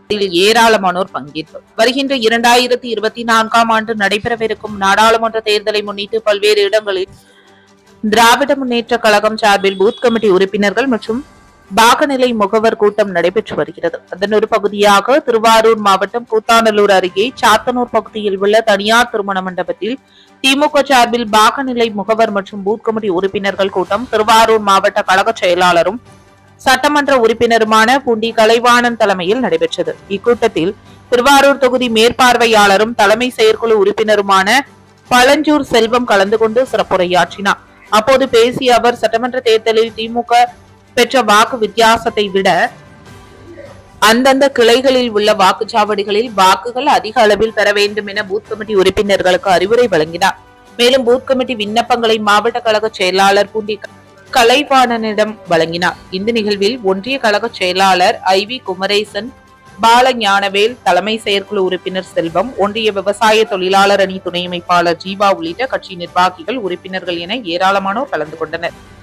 இதில் ஏராளமானோர் பங்கேற்பு வருகின்ற இரண்டாயிரத்தி இருபத்தி நான்காம் ஆண்டு நடைபெறவிருக்கும் நாடாளுமன்ற தேர்தலை முன்னிட்டு பல்வேறு இடங்களில் திராவிட முன்னேற்ற கழகம் சார்பில் பூத் கமிட்டி உறுப்பினர்கள் மற்றும் பாகநிலை முகவர் கூட்டம் நடைபெற்று வருகிறது அதன் ஒரு பகுதியாக திருவாரூர் மாவட்டம் கூத்தாநல்லூர் அருகே சாத்தனூர் பகுதியில் உள்ள தனியார் திருமண மண்டபத்தில் திமுக சார்பில் பாகநிலை முகவர் மற்றும் பூத் கமிட்டி உறுப்பினர்கள் கூட்டம் திருவாரூர் மாவட்ட கழக செயலாளரும் சட்டமன்ற உறுப்பினருமான பூண்டி கலைவாணன் தலைமையில் நடைபெற்றது இக்கூட்டத்தில் திருவாரூர் தொகுதி மேற்பார்வையாளரும் தலைமை செயற்குழு உறுப்பினருமான பழஞ்சூர் செல்வம் கலந்து கொண்டு சிறப்புரையாற்றினார் அப்போது பேசிய அவர் சட்டமன்ற தேர்தலில் திமுக பெற்ற வாக்கு வித்தியாசத்தை விட அந்தந்த கிளைகளில் உள்ள வாக்குச்சாவடிகளில் வாக்குகள் அதிக அளவில் பெற வேண்டும் என பூத் கமிட்டி உறுப்பினர்களுக்கு அறிவுரை வழங்கினார் மேலும் பூத் கமிட்டி விண்ணப்பங்களை மாவட்ட கழக செயலாளர் பூண்டி கலைவாணனிடம் வழங்கினார் இந்த நிகழ்வில் ஒன்றிய கழக செயலாளர் ஐ வி குமரேசன் பால ஞானவேல் தலைமை செயற்குழு உறுப்பினர் செல்வம் ஒன்றிய விவசாய தொழிலாளர் அணி துணை அமைப்பாளர் ஜீவா உள்ளிட்ட கட்சி நிர்வாகிகள் உறுப்பினர்கள் என ஏராளமானோர் கலந்து கொண்டனர்